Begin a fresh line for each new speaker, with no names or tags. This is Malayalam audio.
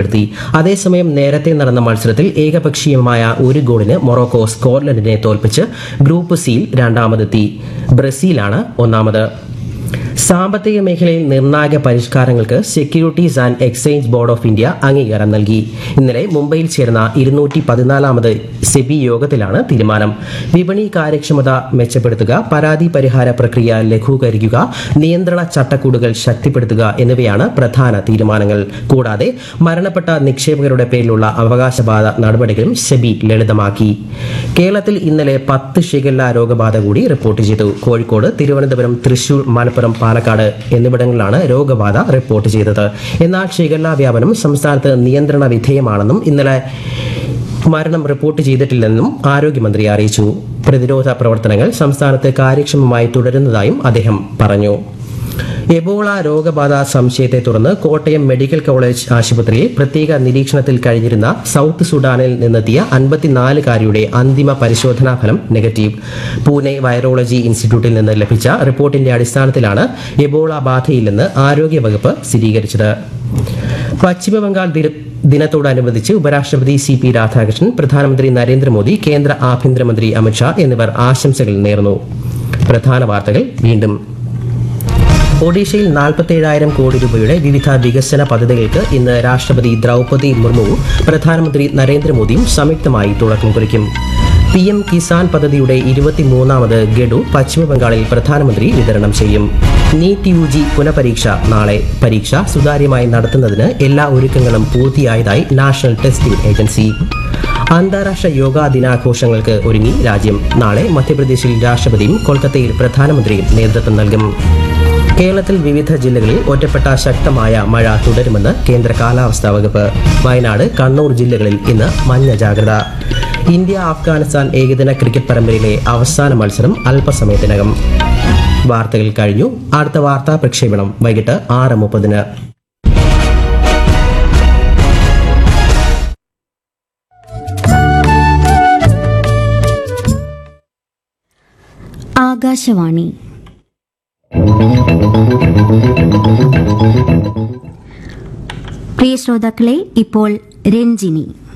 പരാജയപ്പെടുത്തി അതേസമയം നേരത്തെ നടന്ന മത്സരത്തിൽ ഏകപക്ഷീയമായ ഒരു ഗോളിന് മൊറോക്കോ സ്കോട്ട്ലൻഡിനെ തോൽപ്പിച്ച് ഗ്രൂപ്പ് സിയിൽ രണ്ടാമതെത്തി ബ്രസീലാണ് ഒന്നാമത് സാമ്പത്തിക മേഖലയിൽ നിർണായക പരിഷ്കാരങ്ങൾക്ക് securities and exchange board of India അംഗീകാരം നൽകി ഇന്നലെ മുംബൈയിൽ ചേർന്ന ഇരുന്നൂറ്റി പതിനാലാമത് സെബി യോഗത്തിലാണ് തീരുമാനം വിപണി കാര്യക്ഷമത മെച്ചപ്പെടുത്തുക പരാതി പരിഹാര പ്രക്രിയ ലഘൂകരിക്കുക നിയന്ത്രണ ചട്ടക്കൂടുകൾ ശക്തിപ്പെടുത്തുക എന്നിവയാണ് പ്രധാന തീരുമാനങ്ങൾ കൂടാതെ മരണപ്പെട്ട നിക്ഷേപകരുടെ പേരിലുള്ള അവകാശബാധ നടപടികളും സെബി ലളിതമാക്കി കേരളത്തിൽ ഇന്നലെ പത്ത് ഷിഗല്ല രോഗബാധ കൂടി റിപ്പോർട്ട് ചെയ്തു കോഴിക്കോട് തിരുവനന്തപുരം തൃശൂർ മലപ്പുറം പാലക്കാട് എന്നിവിടങ്ങളിലാണ് രോഗബാധ റിപ്പോർട്ട് ചെയ്തത് എന്നാൽ ഷിഗല്ല വ്യാപനം സംസ്ഥാനത്ത് നിയന്ത്രണ വിധേയമാണെന്നും ഇന്നലെ മരണം റിപ്പോർട്ട് ചെയ്തിട്ടില്ലെന്നും ആരോഗ്യമന്ത്രി അറിയിച്ചു പ്രതിരോധ പ്രവർത്തനങ്ങൾ സംസ്ഥാനത്ത് കാര്യക്ഷമമായി തുടരുന്നതായും അദ്ദേഹം പറഞ്ഞു എബോള രോഗബാധ സംശയത്തെ തുടർന്ന് കോട്ടയം മെഡിക്കൽ കോളേജ് ആശുപത്രിയിൽ പ്രത്യേക നിരീക്ഷണത്തിൽ കഴിഞ്ഞിരുന്ന സൗത്ത് സുഡാനിൽ നിന്നെത്തിയ അൻപത്തിനാലുകാരിയുടെ അന്തിമ പരിശോധനാ ഫലം നെഗറ്റീവ് പൂനെ വൈറോളജി ഇൻസ്റ്റിറ്റ്യൂട്ടിൽ നിന്ന് ലഭിച്ച റിപ്പോർട്ടിന്റെ അടിസ്ഥാനത്തിലാണ് എബോള ബാധയില്ലെന്ന് ആരോഗ്യവകുപ്പ് സ്ഥിരീകരിച്ചത് പശ്ചിമബംഗാൾ ദിന ദിനത്തോടനുബന്ധിച്ച് ഉപരാഷ്ട്രപതി സി പി രാധാകൃഷ്ണൻ പ്രധാനമന്ത്രി നരേന്ദ്രമോദി കേന്ദ്ര ആഭ്യന്തരമന്ത്രി അമിത്ഷാ എന്നിവർ ആശംസകൾ നേർന്നു പ്രധാന വാർത്തകൾ വീണ്ടും ഒഡീഷയിൽ നാൽപ്പത്തേഴായിരം കോടി രൂപയുടെ വിവിധ വികസന പദ്ധതികൾക്ക് ഇന്ന് രാഷ്ട്രപതി ദ്രൗപദി മുർമുവും പ്രധാനമന്ത്രി നരേന്ദ്രമോദിയും സംയുക്തമായി തുടക്കം കുറിക്കും പി എം കിസാൻ പദ്ധതിയുടെ ഇരുപത്തിമൂന്നാമത് ഗഡു പശ്ചിമബംഗാളിൽ പ്രധാനമന്ത്രി വിതരണം ചെയ്യും നീറ്റ് യു ജി പുനഃപരീക്ഷ നാളെ പരീക്ഷ സുതാര്യമായി നടത്തുന്നതിന് എല്ലാ ഒരുക്കങ്ങളും പൂർത്തിയായതായി നാഷണൽ ടെസ്റ്റിംഗ് ഏജൻസി അന്താരാഷ്ട്ര യോഗാ ദിനാഘോഷങ്ങൾക്ക് ഒരുങ്ങി രാജ്യം നാളെ മധ്യപ്രദേശിൽ രാഷ്ട്രപതിയും കൊൽക്കത്തയിൽ പ്രധാനമന്ത്രിയും നേതൃത്വം നൽകും കേരളത്തിൽ വിവിധ ജില്ലകളിൽ ഒറ്റപ്പെട്ട ശക്തമായ മഴ തുടരുമെന്ന് കേന്ദ്ര കാലാവസ്ഥാ വകുപ്പ് വയനാട് കണ്ണൂർ ജില്ലകളിൽ ഇന്ന് മഞ്ഞ ജാഗ്രത ഇന്ത്യ അഫ്ഗാനിസ്ഥാൻ ഏകദിന ക്രിക്കറ്റ് പരമ്പരയിലെ അവസാന മത്സരം അല്പസമയത്തിനകം വാർത്തകൾ കഴിഞ്ഞു അടുത്ത വാർത്താ പ്രക്ഷേപണം വൈകിട്ട് ആറ് മുപ്പതിന്
ആകാശവാണി പ്രിയ ശ്രോതാക്കളെ ഇപ്പോൾ രഞ്ജിനി